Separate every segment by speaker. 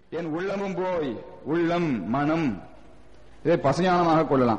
Speaker 1: என் உள்ளமும் போய் உள்ளம் மனம் இதை பசஞானமாக கொள்ளலாம்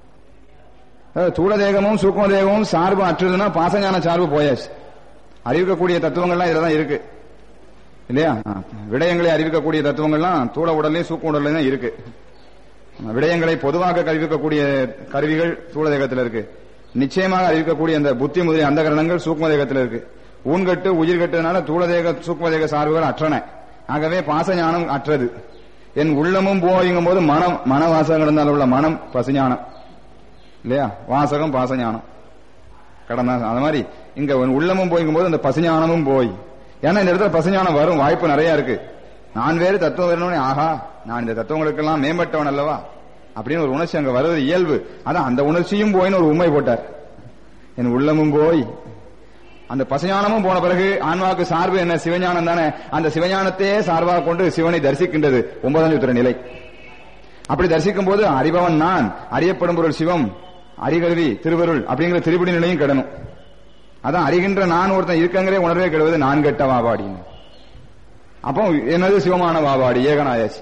Speaker 1: அதாவது தூள தேகமும் சூக்ம தேகமும் சார்பு அற்றதுன்னா பாசஞான சார்பு போயாச்சு அறிவிக்கக்கூடிய தத்துவங்கள்லாம் இதுல தான் இருக்கு இல்லையா ஆ, விடயங்களை அறிவிக்கக்கூடிய தத்துவங்கள்லாம் தூள உடல்லையும் சூக்ம உடல்லையும் தான் இருக்கு ஆ, விடயங்களை பொதுவாக அறிவிக்கக்கூடிய கருவிகள் தூள தேகத்தில் இருக்கு நிச்சயமாக அறிவிக்கக்கூடிய அந்த புத்தி முதலிய அந்த கரணங்கள் சூக்ம தேகத்தில் இருக்கு ஊன்கட்டு உயிர் கட்டுனால தூள தேக சூக்ம தேக சார்புகள் அற்றன ஆகவே பாசஞானம் அற்றது என் உள்ளமும் போய்ங்கும் போது மனம் மனவாசகம் கிடந்தால் உள்ள மனம் பசுஞானம் இல்லையா வாசகம் பாசஞானம் கடந்தா அது மாதிரி இங்க உன் உள்ளமும் போய்க்கும் போது அந்த பசுஞானமும் போய் ஏன்னா இந்த இடத்துல பசுஞானம் வரும் வாய்ப்பு நிறைய இருக்கு நான் வேறு தத்துவம் வேணும்னு ஆஹா நான் இந்த தத்துவங்களுக்கெல்லாம் மேம்பட்டவன் அல்லவா அப்படின்னு ஒரு உணர்ச்சி அங்க வருவது இயல்பு அதான் அந்த உணர்ச்சியும் போயின்னு ஒரு உண்மை போட்டார் என் உள்ளமும் போய் அந்த பசுஞானமும் போன பிறகு ஆன்மாவுக்கு சார்பு என்ன சிவஞானம் தானே அந்த சிவஞானத்தையே சார்பாக கொண்டு சிவனை தரிசிக்கின்றது ஒன்பதாம் சூத்திர நிலை அப்படி தரிசிக்கும் போது அறிபவன் நான் அறியப்படும் பொருள் சிவம் அறிகருவி திருவருள் அப்படிங்கிற திருப்படி நிலையும் கிடணும் அதான் அறிகின்ற நான் ஒருத்தன் இருக்கங்களே உணர்வே கெடுவது நான் கெட்ட வாபாடின்னு அப்போ என்னது சிவமான வாபாடி ஏகநாயாச்சு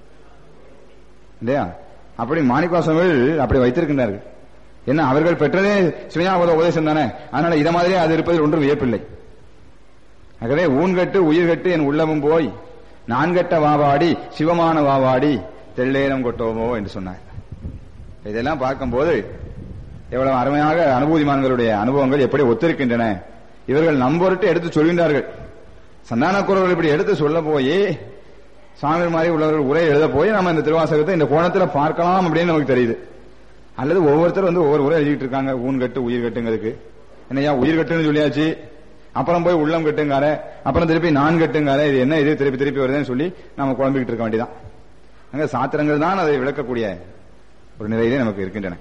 Speaker 1: இல்லையா அப்படி மாணிக்காசுவர்கள் அப்படி வைத்திருக்கின்றார்கள் என்ன அவர்கள் பெற்றதே சிவஞாபத உபதேசம் தானே அதனால இத மாதிரியே அது இருப்பதில் ஒன்றும் வியப்பில்லை ஆகவே ஊன்கட்டு உயிர்கட்டு என் உள்ளமும் போய் நான்கட்ட வாவாடி சிவமான வாவாடி தெள்ளேனம் கொட்டோமோ என்று சொன்னார் இதெல்லாம் பார்க்கும்போது எவ்வளவு அருமையாக அனுபூதிமான்களுடைய அனுபவங்கள் எப்படி ஒத்திருக்கின்றன இவர்கள் நம்பொருட்டு எடுத்து சொல்கின்றார்கள் சந்தானக்குறவர்கள் இப்படி எடுத்து சொல்ல போய் சாமி மாதிரி உள்ளவர்கள் உரை எழுத போய் நம்ம இந்த திருவாசகத்தை இந்த கோணத்துல பார்க்கலாம் அப்படின்னு நமக்கு தெரியுது அல்லது ஒவ்வொருத்தரும் வந்து ஒவ்வொரு உரை எழுதிட்டு இருக்காங்க ஊன் கட்டு உயிர் கட்டுங்கிறதுக்கு என்னையா உயிர் கட்டுன்னு சொல்லியாச்சு அப்புறம் போய் உள்ளம் கட்டுங்கார அப்புறம் திருப்பி நான் கட்டுங்கார இது என்ன இது திருப்பி திருப்பி வருதுன்னு சொல்லி நம்ம குழம்பிக்கிட்டு இருக்க வேண்டியதான் அங்க சாத்திரங்கள் தான் அதை விளக்கக்கூடிய ஒரு நிலையிலே நமக்கு இருக்கின்றன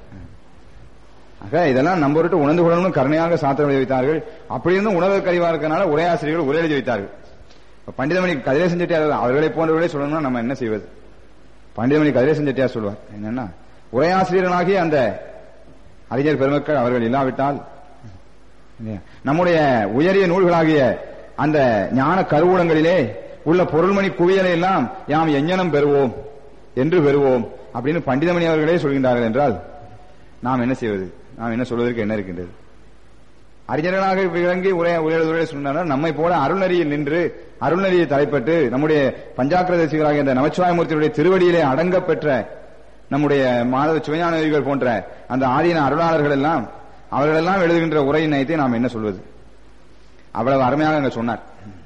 Speaker 1: ஆக இதெல்லாம் நம்பொருட்டு உணர்ந்து கொள்ளணும் கருணையாக சாத்திரம் எழுதி வைத்தார்கள் அப்படி இருந்தும் உணர்வு கறிவா இருக்கனால உரையாசிரியர்கள் உரை எழுதி வைத்தார்கள் இப்ப பண்டிதமணி கதிரேசன் செட்டியார் அவர்களை போன்றவர்களே சொல்லணும்னா நம்ம என்ன செய்வது பண்டிதமணி கதிரேசன் செட்டியார் சொல்வார் என்னன்னா உரையாசிரியர்களாகிய அந்த அறிஞர் பெருமக்கள் அவர்கள் இல்லாவிட்டால் இல்லையா? நம்முடைய உயரிய நூல்களாகிய அந்த ஞான கருவூலங்களிலே உள்ள பொருள்மணி குவியலை எல்லாம் யாம் எஞ்ஞனம் பெறுவோம் என்று பெறுவோம் அப்படின்னு பண்டிதமணி அவர்களே சொல்கின்றார்கள் என்றால் நாம் என்ன செய்வது நாம் என்ன சொல்வதற்கு என்ன இருக்கின்றது அறிஞர்களாக விளங்கி உரை உரையாடுவதை சொன்னார் நம்மை போல அருள்நெறியில் நின்று அருள்நெறியை தலைப்பட்டு நம்முடைய பஞ்சாக்கிரதர்சிகளாகிய இந்த நமச்சிவாயமூர்த்தியுடைய திருவடியிலே அடங்கப் பெற்ற நம்முடைய மாதவ சிவஞானவிகள் போன்ற அந்த ஆதீன அருளாளர்கள் எல்லாம் அவர்களெல்லாம் எழுதுகின்ற உரை நயத்தை நாம் என்ன சொல்வது அவ்வளவு அருமையாக அங்க சொன்னார்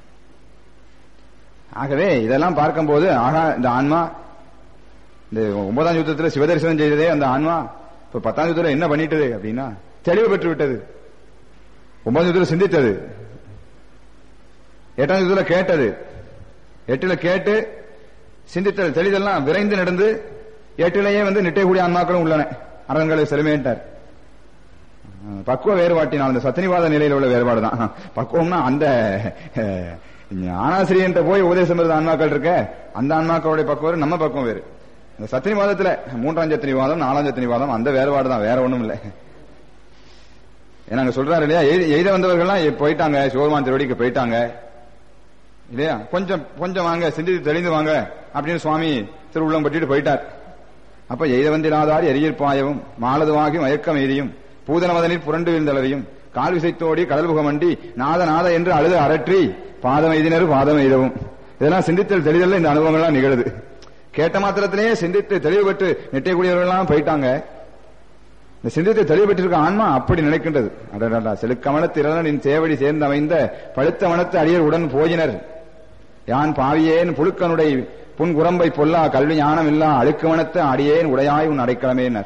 Speaker 1: ஆகவே இதெல்லாம் பார்க்கும்போது ஆகா இந்த ஆன்மா இந்த ஒன்பதாம் யுத்தத்தில் சிவதரிசனம் செய்ததே அந்த ஆன்மா இப்ப பத்தாம் யுத்தத்தில் என்ன பண்ணிட்டது அப்படின்னா தெளிவு பெற்று விட்டது ஒன்பதாம் யுத்தத்தில் சிந்தித்தது எட்டாம் யுத்தத்தில் கேட்டது எட்டுல கேட்டு சிந்தித்தல் தெளிதெல்லாம் விரைந்து நடந்து எட்டிலேயே வந்து நிட்டைக்கூடிய ஆன்மாக்களும் உள்ளன அரண்களை செலுமேன்ட்டார் பக்குவ வேறுபாட்டினால் அந்த சத்தினிவாத நிலையில் உள்ள வேறுபாடு தான் பக்குவம்னா அந்த அஹ், ஞானாசிரியன்ட்ட போய் உபதேசம் இருந்த ஆன்மாக்கள் இருக்க அந்த ஆன்மாக்களுடைய பக்குவம் வேறு, நம்ம பக்குவம் வேறு இந்த சத்தினிவாதத்துல மூன்றாம் சத்தினிவாதம் நாலாம் சத்தினிவாதம் அந்த வேறுபாடு தான் வேற ஒண்ணும் இல்லை ஏன்னா அங்க சொல்றாரு இல்லையா எய்த- எய்த வந்தவர்கள்லாம் இ- போயிட்டாங்க சிவபெருமான் திருவடிக்கு போயிட்டாங்க இல்லையா கொஞ்சம் கொஞ்சம் வாங்க சிந்தித்து தெளிந்து வாங்க அப்படின்னு சுவாமி திருவுள்ளம் பட்டிட்டு போயிட்டார் அப்ப எய்த வந்திராதார் எரியற்பாயவும் மாலதுவாகி மயக்கம் எய்தியும் பூதனமதனில் புரண்டு வீழ்ந்தளவையும் கால் விசைத்தோடி கடல் புகமண்டி நாத நாத என்று அழுது அரற்றி பாதம் எய்தினர் பாதம் எய்தவும் இதெல்லாம் சிந்தித்தல் தெளிதல்ல இந்த அனுபவங்கள்லாம் நிகழுது கேட்ட மாத்திரத்திலேயே சிந்தித்து தெளிவு பெற்று நெட்டைக்கூடியவர்கள்லாம் போயிட்டாங்க இந்த சிந்தித்து தெளிவு பெற்றிருக்க ஆன்மா அப்படி நினைக்கின்றது அடடா செலுக்கமல திரளனின் சேவடி சேர்ந்து அமைந்த பழுத்த மனத்து அடியர் உடன் போயினர் யான் பாவியேன் புழுக்கனுடைய புன்குரம்பை பொல்லா கல்வி ஞானம் இல்லா அழுக்கு மனத்து அடியேன் உடையாய் உன் அடைக்கலமேனர்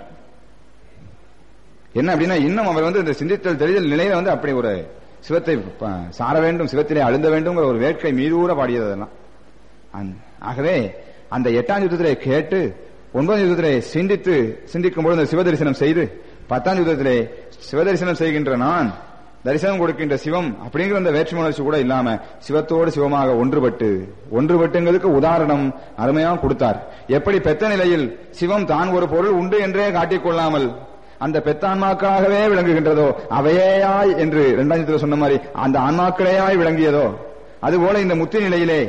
Speaker 1: என்ன அப்படின்னா இன்னும் அவர் வந்து இந்த சிந்தித்தல் தெளிதல் நிலையில வந்து அப்படி ஒரு சிவத்தை ப- சார வேண்டும் சிவத்திலே அழுந்த வேண்டும்ங்கிற ஒரு வேட்கை மீதூர பாடியது அதெல்லாம் அந்த- ஆகவே அந்த எட்டாம் யுத்தத்திலே கேட்டு ஒன்பதாம் யுத்தத்திலே சிந்தித்து சிந்திக்கும் பொழுது அந்த சிவதரிசனம் செய்து பத்தாம் யுத்தத்திலே சிவதரிசனம் செய்கின்ற நான் தரிசனம் கொடுக்கின்ற சிவம் அப்படிங்கிற அந்த வேற்றுமை உணர்ச்சி கூட இல்லாம சிவத்தோடு சிவமாக ஒன்றுபட்டு ஒன்றுபட்டுங்கிறதுக்கு உதாரணம் அருமையா கொடுத்தார் எப்படி பெத்த நிலையில் சிவம் தான் ஒரு பொருள் உண்டு என்றே காட்டிக்கொள்ளாமல் அந்த பெத்தான்மாக்களாகவே விளங்குகின்றதோ அவையேயாய் என்று இரண்டாம் சொன்ன மாதிரி அந்த ஆன்மாக்களேயாய் விளங்கியதோ அதுபோல இந்த முத்தி நிலையிலே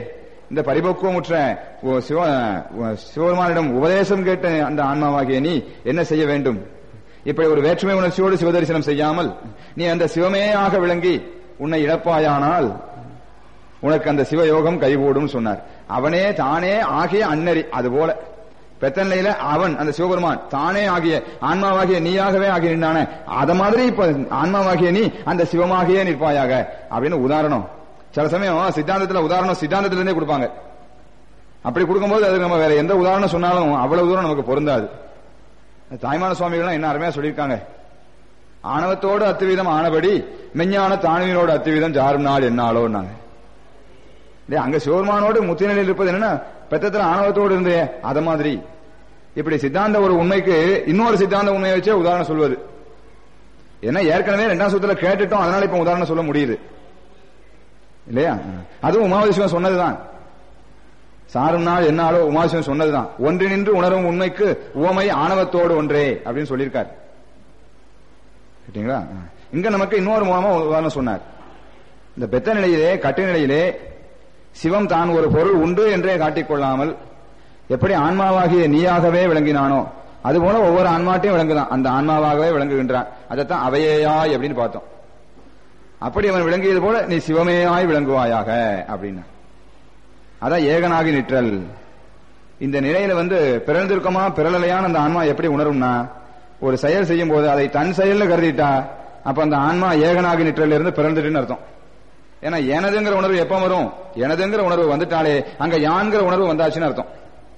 Speaker 1: இந்த பரிபக்குவமுற்ற ஓ சிவ ஓ சிவபெருமானிடம் உபதேசம் கேட்ட அந்த ஆன்மாவாகிய நீ என்ன செய்ய வேண்டும் இப்படி ஒரு வேற்றுமை உணர்ச்சியோடு சிவதரிசனம் செய்யாமல் நீ அந்த சிவமேயாக விளங்கி உன்னை இழப்பாயானால் உனக்கு அந்த சிவயோகம் கைகூடும் சொன்னார் அவனே தானே ஆகிய அன்னறி அது போல பெத்த நிலையில அவன் அந்த சிவபெருமான் தானே ஆகிய ஆன்மாவாகிய நீயாகவே ஆகி நின்றானே அத மாதிரி இப்ப ஆன்மாவாகிய நீ அந்த சிவமாகியே நிற்பாயாக அப்படின்னு உதாரணம் சில சமயம் சித்தாந்தத்துல உதாரணம் சித்தாந்தத்துல இருந்தே கொடுப்பாங்க அப்படி கொடுக்கும்போது அதுக்கு நம்ம வேற எந்த உதாரணம் சொன்னாலும் அவ்வளவு தூரம் நமக்கு பொருந்தாது தாய்மான சுவாமிகள்லாம் என்ன அருமையா சொல்லியிருக்காங்க ஆணவத்தோடு அத்துவீதம் ஆனபடி மெஞ்ஞான தாழ்வினோடு அத்துவீதம் ஜாரும் நாள் என்னாலோன்னாங்க இல்லையா அங்க சிவபெருமானோடு முத்திநிலையில் இருப்பது என்னன்னா பெத்தத்துல ஆணவத்தோடு இருந்தே அத மாதிரி இப்படி சித்தாந்த ஒரு உண்மைக்கு இன்னொரு சித்தாந்த உண்மையை வச்சே உதாரணம் சொல்வது ஏன்னா ஏற்கனவே ரெண்டாம் சூத்திர கேட்டுட்டோம் அதனால இப்ப உதாரணம் சொல்ல முடியுது இல்லையா அதுவும் உமாவதிசிவன் சொன்னதுதான் சாரும் நாள் என்னாலோ உமாசிவன் சொன்னதுதான் ஒன்று நின்று உணரும் உண்மைக்கு உவமை ஆணவத்தோடு ஒன்றே அப்படின்னு சொல்லியிருக்கார் கேட்டீங்களா இங்க நமக்கு இன்னொரு மூலமா உதாரணம் சொன்னார் இந்த பெத்த நிலையிலே கட்டு நிலையிலே சிவம் தான் ஒரு பொருள் உண்டு என்றே காட்டிக்கொள்ளாமல் எப்படி ஆன்மாவாகிய நீயாகவே விளங்கினானோ அதுபோல ஒவ்வொரு ஆன்மாட்டையும் விளங்குதான் அந்த ஆன்மாவாகவே விளங்குகின்றான் அதைத்தான் அவையேயாய் அப்படின்னு பார்த்தோம் அப்படி அவன் விளங்கியது போல நீ சிவமேயாய் விளங்குவாயாக அப்படின்னு அதான் ஏகனாகி நிற்றல் இந்த நிலையில வந்து பிறந்திருக்கமா பிறலையான அந்த ஆன்மா எப்படி உணரும்னா ஒரு செயல் செய்யும் போது அதை தன் செயல்ல கருதிட்டா அப்ப அந்த ஆன்மா ஏகனாகி நிற்றல் இருந்து பிறந்துட்டுன்னு அர்த்தம் ஏன்னா எனதுங்கிற உணர்வு எப்ப வரும் எனதுங்கிற உணர்வு வந்துட்டாலே அங்க யான்கிற உணர்வு வந்தாச்சுன்னு அர்த்தம்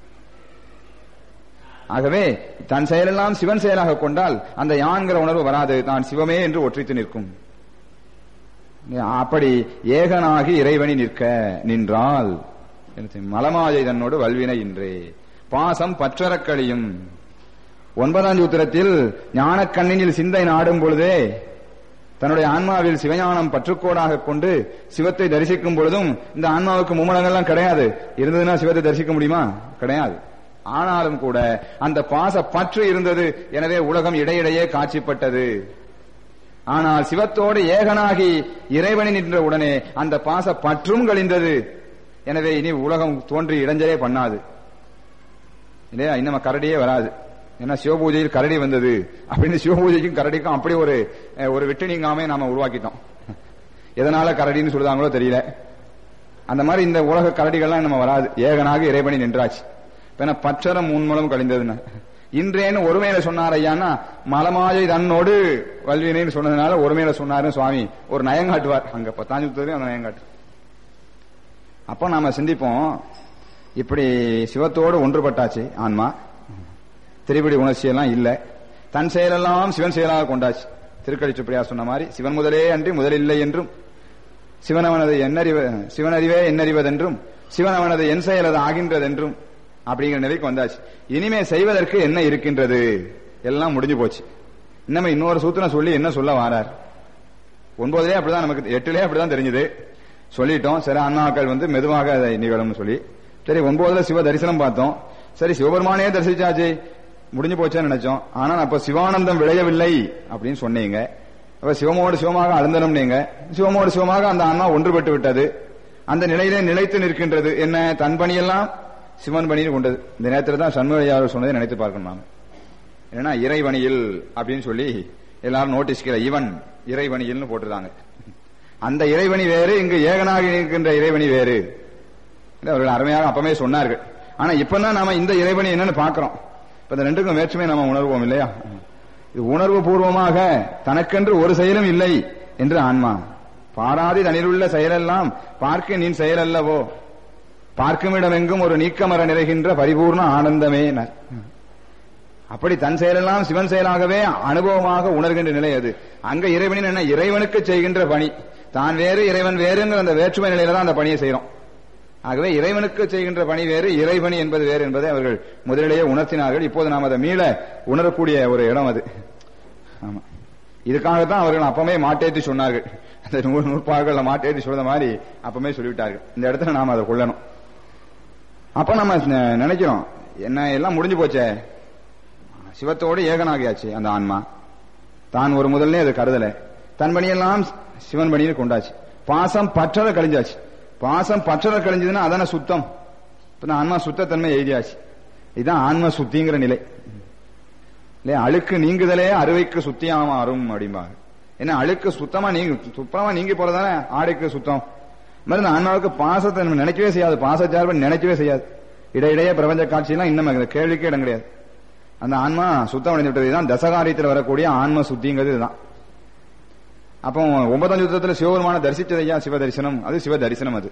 Speaker 1: ஆகவே தன் செயலெல்லாம் சிவன் செயலாக கொண்டால் அந்த யான்கிற உணர்வு வராது தான் சிவமே என்று ஒற்றித்து நிற்கும் அப்படி ஏகனாகி இறைவனி நிற்க நின்றால் மலமாயை தன்னோடு வல்வினை இன்றே பாசம் பற்றறக்களியும் ஒன்பதாம் சூத்திரத்தில் ஞானக்கண்ணினில் சிந்தை நாடும் பொழுதே தன்னுடைய ஆன்மாவில் சிவஞானம் பற்றுக்கோடாக கொண்டு சிவத்தை தரிசிக்கும் பொழுதும் இந்த ஆன்மாவுக்கு மும்மலங்கள்லாம் கிடையாது இருந்ததுன்னா சிவத்தை தரிசிக்க முடியுமா கிடையாது ஆனாலும் கூட அந்த பாச பற்று இருந்தது எனவே உலகம் இடையிடையே காட்சிப்பட்டது ஆனால் சிவத்தோடு ஏகனாகி இறைவனி நின்ற உடனே அந்த பாச பற்றும் கழிந்தது எனவே இனி உலகம் தோன்றி இடைஞ்சலே பண்ணாது இல்லையா இன்னும் கரடியே வராது ஏன்னா சிவபூஜையில் கரடி வந்தது அப்படின்னு சிவபூஜைக்கும் கரடிக்கும் அப்படி ஒரு ஒரு வெட்டு நீங்காமே நாம உருவாக்கிட்டோம் எதனால கரடின்னு சொல்லுதாங்களோ தெரியல அந்த மாதிரி இந்த உலக கரடிகள்லாம் நம்ம வராது ஏகனாக இறைவனி நின்றாச்சு ஏன்னா பச்சரம் முன்மூலம் கழிந்ததுன்னு இன்றேன்னு ஒருமையில சொன்னார் ஐயான்னா மலமாயை தன்னோடு வல்வினைன்னு சொன்னதுனால ஒருமையில சொன்னாரு சுவாமி ஒரு நயம் காட்டுவார் அங்க பத்தாஞ்சு அந்த நயம் காட்டு அப்ப நாம சிந்திப்போம் இப்படி சிவத்தோடு ஒன்றுபட்டாச்சு ஆன்மா திரிபடி உணர்ச்சி எல்லாம் இல்ல தன் செயலெல்லாம் சிவன் செயலாக கொண்டாச்சு திருக்கடி சுப்பையா சொன்ன மாதிரி சிவன் முதலே அன்றி முதலில்லை என்றும் சிவனவனது என்னறிவ சிவனறிவே என்னறிவதென்றும் சிவனவனது என் செயலது ஆகின்றதென்றும் அப்படிங்கிற நிலைக்கு வந்தாச்சு இனிமே செய்வதற்கு என்ன இருக்கின்றது எல்லாம் முடிஞ்சு போச்சு இன்னமே இன்னொரு சூத்திரம் சொல்லி என்ன சொல்ல வாரார் ஒன்பதுலே அப்படிதான் நமக்கு எட்டுலயே அப்படிதான் தெரிஞ்சது சொல்லிட்டோம் சரி அண்ணாக்கள் வந்து மெதுவாக அதை நிகழும்னு சொல்லி சரி ஒன்பதுல சிவ தரிசனம் பார்த்தோம் சரி சிவபெருமானே தரிசிச்சாச்சு முடிஞ்சு போச்சேன்னு நினைச்சோம் ஆனா அப்ப சிவானந்தம் விளையவில்லை அப்படின்னு சொன்னீங்க அப்ப சிவமோடு சிவமாக அழுந்தனம் நீங்க சிவமோடு சிவமாக அந்த ஆன்மா ஒன்றுபட்டு விட்டது அந்த நிலையிலே நிலைத்து நிற்கின்றது என்ன தன் பணியெல்லாம் சிவன் பணியில் கொண்டது இந்த நேரத்தில் தான் சண்முகையாளர் சொன்னதை நினைத்து பார்க்கணும் நாம ஏன்னா இறைவணியில் அப்படின்னு சொல்லி எல்லாரும் நோட்டீஸ் கீழே இவன் இறைவணியில்னு போட்டிருந்தாங்க அந்த இறைவனி வேறு இங்கு ஏகனாக இருக்கின்ற இறைவனி வேறு அவர்கள் அருமையாக அப்பமே சொன்னார்கள் ஆனா இப்பதான் நாம இந்த இறைவனி என்னன்னு பாக்கிறோம் இப்ப இந்த ரெண்டுக்கும் வேற்றுமை நாம உணர்வோம் இல்லையா இது உணர்வு பூர்வமாக தனக்கென்று ஒரு செயலும் இல்லை என்று ஆன்மா பாராதி தனிலுள்ள செயலெல்லாம் பார்க்க நீ செயல் அல்லவோ பார்க்குமிடமெங்கும் ஒரு நீக்கமர நிறைகின்ற பரிபூர்ண ஆனந்தமே அப்படி தன் செயலெல்லாம் சிவன் செயலாகவே அனுபவமாக உணர்கின்ற நிலை அது அங்க இறைவனின் என்ன இறைவனுக்கு செய்கின்ற பணி தான் வேறு இறைவன் வேறுங்கிற அந்த வேற்றுமை நிலையில தான் அந்த பணியை செய்யறோம் ஆகவே இறைவனுக்கு செய்கின்ற பணி வேறு இறைவனி என்பது வேறு என்பதை அவர்கள் முதலிலேயே உணர்த்தினார்கள் இப்போது நாம் அதை மீள உணரக்கூடிய ஒரு இடம் அது ஆமா இதுக்காகத்தான் அவர்கள் அப்பமே மாட்டேற்றி சொன்னார்கள் அந்த நூறு நூற்பாடுகள்ல மாட்டேற்றி சொல்ற மாதிரி அப்பமே சொல்லிவிட்டார்கள் இந்த இடத்துல நாம அதை கொள்ளணும் அப்ப நம்ம நினைக்கிறோம் என்ன எல்லாம் முடிஞ்சு போச்சே சிவத்தோடு ஏகனாகியாச்சு அந்த ஆன்மா தான் ஒரு முதல்ல அது கருதல தன் பணியெல்லாம் சிவன் பணியில் கொண்டாச்சு பாசம் பற்றத கழிஞ்சாச்சு பாசம் பற்றற கழிஞ்சதுன்னா அதான சுத்தம் இப்ப நான் ஆன்மா சுத்தத்தன்மை எழுதியாச்சு இதுதான் ஆன்ம சுத்திங்கிற நிலை இல்லையா அழுக்கு நீங்குதலே அறுவைக்கு சுத்தியாம அரும் அப்படிம்பாங்க ஏன்னா அழுக்கு சுத்தமா நீங்க சுத்தமா நீங்கி போறதானே ஆடைக்கு சுத்தம் இது மாதிரி இந்த ஆன்மாவுக்கு பாசத்தை நம்ம நினைக்கவே செய்யாது பாசச்சார்பு நினைக்கவே செய்யாது இடையிடையே பிரபஞ்ச காட்சியெல்லாம் இன்னும் அந்த கேள்விக்கே இடம் கிடையாது அந்த ஆன்மா சுத்தம் அடைந்து விட்டது இதுதான் தசகாரியத்தில் வரக்கூடிய ஆன்ம சுத்திங்கிறது இதுதான் அப்போ ஒன்பதாம் யுத்தத்துல சிவபெருமான தரிசிச்சது ஐயா சிவ தரிசனம் அது சிவ தரிசனம் அது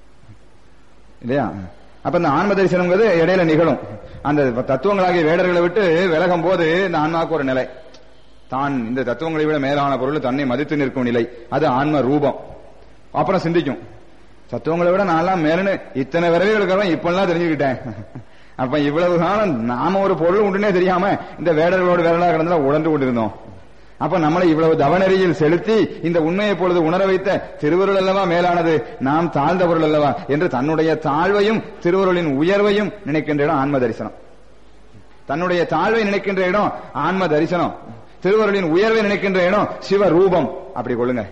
Speaker 1: இல்லையா அப்ப இந்த ஆன்ம தரிசனம்ங்கிறது இடையில நிகழும் அந்த தத்துவங்களாகிய வேடர்களை விட்டு விலகும் போது இந்த ஆன்மாவுக்கு ஒரு நிலை தான் இந்த தத்துவங்களை விட மேலான பொருள் தன்னை மதித்து நிற்கும் நிலை அது ஆன்ம ரூபம் அப்புறம் சிந்திக்கும் தத்துவங்களை விட நான்லாம் மேலன்னு இத்தனை விரவிகளுக்கு இப்பெல்லாம் தெரிஞ்சுக்கிட்டேன் அப்ப இவ்வளவு காலம் நாம ஒரு பொருள் உண்டுனே தெரியாம இந்த வேடர்களோடு வேடலாக கிடந்தா உழந்து கொண்டிருந்தோம் அப்ப நம்மளை இவ்வளவு தவநெறியில் செலுத்தி இந்த உண்மையை பொழுது உணர வைத்த திருவருள் அல்லவா மேலானது நாம் தாழ்ந்த பொருள் அல்லவா என்று தன்னுடைய தாழ்வையும் திருவருளின் உயர்வையும் நினைக்கின்ற இடம் ஆன்ம தரிசனம் தன்னுடைய தாழ்வை நினைக்கின்ற இடம் ஆன்ம தரிசனம் திருவருளின் உயர்வை நினைக்கின்ற இடம் சிவ ரூபம் அப்படி கொள்ளுங்க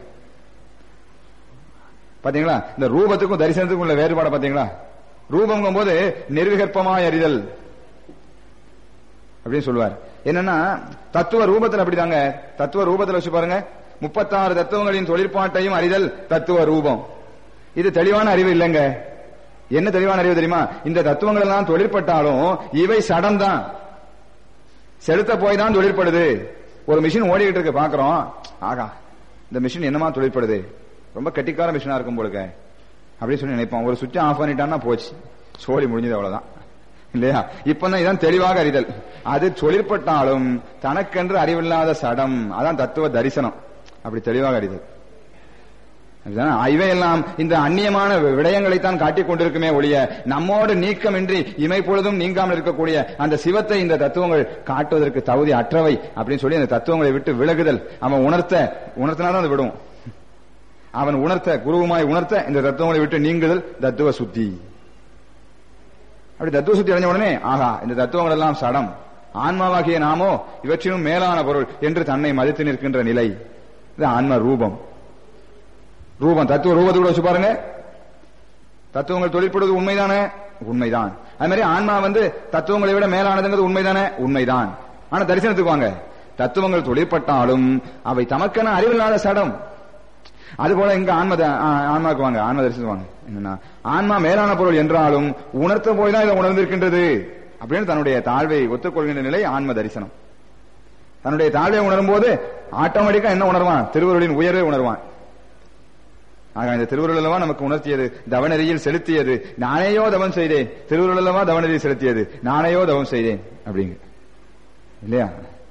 Speaker 1: பாத்தீங்களா இந்த ரூபத்துக்கும் தரிசனத்துக்கும் உள்ள வேறுபாடு பாத்தீங்களா ரூபங்கும் போது நிர்விகற்பமாய் அறிதல் அப்படின்னு சொல்லுவார் என்னன்னா தத்துவ ரூபத்தில் அப்படிதாங்க தத்துவ ரூபத்தில் வச்சு பாருங்க முப்பத்தாறு தத்துவங்களின் தொழிற்பாட்டையும் அறிதல் தத்துவ ரூபம் இது தெளிவான அறிவு இல்லைங்க என்ன தெளிவான அறிவு தெரியுமா இந்த தத்துவங்கள் எல்லாம் தொழிற்பட்டாலும் இவை சடம் தான் செலுத்த போய் தான் தொழிற்படுது ஒரு மிஷின் ஓடிக்கிட்டு இருக்கு பாக்குறோம் ஆகா இந்த மிஷின் என்னமா தொழிற்படுது ரொம்ப கெட்டிக்கார மிஷினா இருக்கும் போலுக்க அப்படின்னு சொல்லி நினைப்போம் ஒரு சுவிட்ச் ஆஃப் பண்ணிட்டான்னா போச்சு சோழி முடிஞ்சது அவ்வளவுதான் இல்லையா இப்பதான் இதான் தெளிவாக அறிதல் அது தொழிற்பட்டாலும் தனக்கென்று அறிவில்லாத சடம் அதான் தத்துவ தரிசனம் அப்படி தெளிவாக அறிதல் அதுதான் இவையெல்லாம் இந்த அந்நியமான விடயங்களைத்தான் காட்டிக் கொண்டிருக்குமே ஒழிய நம்மோடு நீக்கமின்றி இமை பொழுதும் நீங்காமல் இருக்கக்கூடிய அந்த சிவத்தை இந்த தத்துவங்கள் காட்டுவதற்கு தகுதி அற்றவை அப்படின்னு சொல்லி அந்த தத்துவங்களை விட்டு விலகுதல் அவன் உணர்த்த உணர்த்தினாதான் அதை விடுவோம் அவன் உணர்த்த குருவுமாய் உணர்த்த இந்த தத்துவங்களை விட்டு நீங்குதல் தத்துவ சுத்தி அப்படி தத்துவ சுத்தி அடைஞ்ச உடனே ஆகா இந்த தத்துவங்கள் எல்லாம் சடம் ஆன்மாவாகிய நாமோ இவற்றிலும் மேலான பொருள் என்று தன்னை மதித்து நிற்கின்ற நிலை இது ஆன்ம ரூபம் ரூபம் தத்துவ ரூபத்தை கூட வச்சு பாருங்க தத்துவங்கள் தொழிற்படுவது உண்மைதானே உண்மைதான் அது மாதிரி ஆன்மா வந்து தத்துவங்களை விட மேலானதுங்கிறது உண்மைதானே உண்மைதான் ஆனா தரிசனத்துக்கு வாங்க தத்துவங்கள் தொழிற்பட்டாலும் அவை தமக்கென அறிவில்லாத சடம் அது போல இங்க ஆன்ம ஆன்மாக்கு வாங்க ஆன்ம தரிசனம் வாங்க என்னன்னா ஆன்மா மேலான பொருள் என்றாலும் உணர்த்த போய் தான் இதை உணர்ந்திருக்கின்றது அப்படின்னு தன்னுடைய தாழ்வை ஒத்துக்கொள்கின்ற நிலை ஆன்ம தரிசனம் தன்னுடைய தாழ்வை உணரும் போது ஆட்டோமேட்டிக்கா என்ன உணர்வான் திருவருளின் உயர்வை உணர்வான் ஆக இந்த திருவருள் அல்லவா நமக்கு உணர்த்தியது தவநெறியில் செலுத்தியது நானேயோ தவம் செய்தேன் திருவருள் அல்லவா தவநெறியில் செலுத்தியது நானேயோ தவம் செய்தேன் அப்படிங்க இல்லையா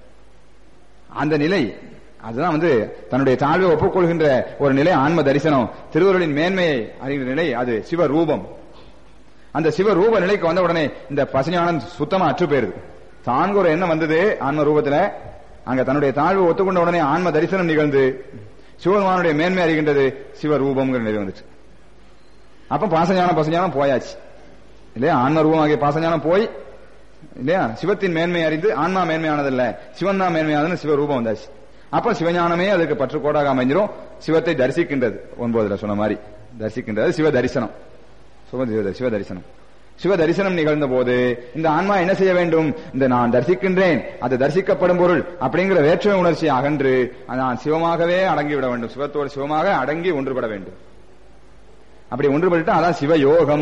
Speaker 1: அந்த நிலை அதுதான் வந்து தன்னுடைய தாழ்வை ஒப்புக்கொள்கின்ற ஒரு நிலை ஆன்ம தரிசனம் திருவருளின் மேன்மையை அறிகிற நிலை அது சிவ ரூபம் அந்த சிவ ரூப நிலைக்கு வந்த உடனே இந்த பசுஞானம் சுத்தமா அற்று போயிருது தான்கு ஒரு எண்ணம் வந்தது ஆன்ம ரூபத்துல அங்க தன்னுடைய தாழ்வை ஒத்துக்கொண்ட உடனே ஆன்ம தரிசனம் நிகழ்ந்து சிவபெருமானுடைய மேன்மை அறிகின்றது சிவரூபம்ங்கிற நிலை வந்துச்சு அப்ப பாசஞானம் பசஞானம் போயாச்சு இல்லையா ஆன்ம ரூபம் ஆகிய பாசஞானம் போய் இல்லையா சிவத்தின் மேன்மை அறிந்து ஆன்மா மேன்மையானதல்ல சிவன் தான் மேன்மையானதுன்னு சிவரூபம் வந்தாச்சு அப்ப சிவஞானமே அதுக்கு பற்றுக்கோடாக அமைஞ்சிரும் சிவத்தை தரிசிக்கின்றது ஒன்பதுல சொன்ன மாதிரி தரிசிக்கின்றது சிவ தரிசனம் சிவ தரிசனம் சிவ தரிசனம் நிகழ்ந்த போது இந்த ஆன்மா என்ன செய்ய வேண்டும் இந்த நான் தரிசிக்கின்றேன் அது தரிசிக்கப்படும் பொருள் அப்படிங்கிற வேற்றுமை உணர்ச்சி அகன்று நான் சிவமாகவே அடங்கிவிட வேண்டும் சிவத்தோடு சிவமாக அடங்கி ஒன்றுபட வேண்டும் அப்படி ஒன்றுபட்டு அதான் சிவயோகம்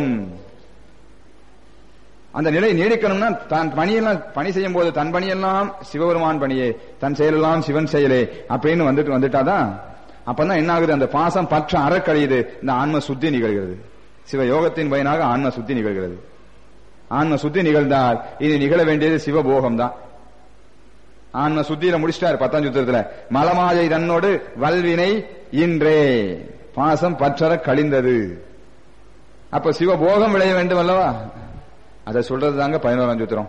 Speaker 1: அந்த நிலை நீடிக்கணும்னா தான் பணியெல்லாம் பணி செய்யும் போது தன் பணியெல்லாம் சிவபெருமான் பணியே தன் செயலெல்லாம் சிவன் செயலே அப்படின்னு வந்துட்டு வந்துட்டாதான் அப்பதான் என்ன ஆகுது அந்த பாசம் பற்ற அறக்கழியுது இந்த ஆன்ம சுத்தி நிகழ்கிறது சிவ யோகத்தின் பயனாக ஆன்ம சுத்தி நிகழ்கிறது ஆன்ம சுத்தி நிகழ்ந்தால் இனி நிகழ வேண்டியது சிவபோகம் தான் ஆன்ம சுத்தியில முடிச்சிட்டாரு பத்தாம் சுத்திரத்துல மலமாயை தன்னோடு வல்வினை இன்றே பாசம் பற்றற கழிந்தது அப்ப சிவபோகம் விளைய வேண்டும் அல்லவா அதை சொல்றது தாங்க பதினோராம் சூத்திரம்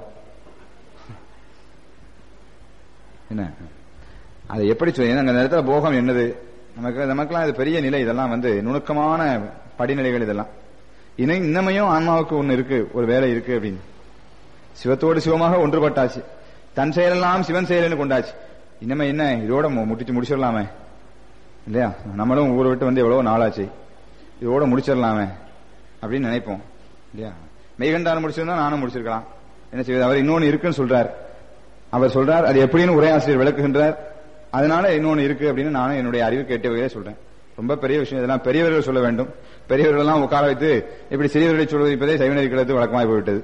Speaker 1: என்ன அதை எப்படி சொல்ல அந்த நேரத்துல போகம் என்னது நமக்கு நமக்கெல்லாம் இது பெரிய நிலை இதெல்லாம் வந்து நுணுக்கமான படிநிலைகள் இதெல்லாம் இன்னும் இன்னமையும் ஆன்மாவுக்கு ஒண்ணு இருக்கு ஒரு வேலை இருக்கு அப்படின்னு சிவத்தோடு சிவமாக ஒன்றுபட்டாச்சு தன் செயலெல்லாம் சிவன் செயல்னு கொண்டாச்சு இன்னமே என்ன இதோட முட்டிச்சு முடிச்சிடலாமே இல்லையா நம்மளும் ஊரை விட்டு வந்து எவ்வளவு நாளாச்சு இதோட முடிச்சிடலாமே அப்படின்னு நினைப்போம் இல்லையா மெய்கண்டான முடிச்சிருந்தா நானும் முடிச்சிருக்கலாம் என்ன செய்வது அவர் இன்னொன்னு இருக்குன்னு சொல்றார் அவர் சொல்றார் அது எப்படின்னு உரையாசிரியர் விளக்குகின்றார் அதனால இன்னொன்னு இருக்கு அப்படின்னு நானும் என்னுடைய அறிவு கேட்டவையே சொல்றேன் ரொம்ப பெரிய விஷயம் இதெல்லாம் பெரியவர்கள் சொல்ல வேண்டும் பெரியவர்கள் எல்லாம் உட்கார வைத்து இப்படி சிறியவர்களை சொல்வதே சைவநெறி கிடத்து வழக்கமாகி போய்விட்டது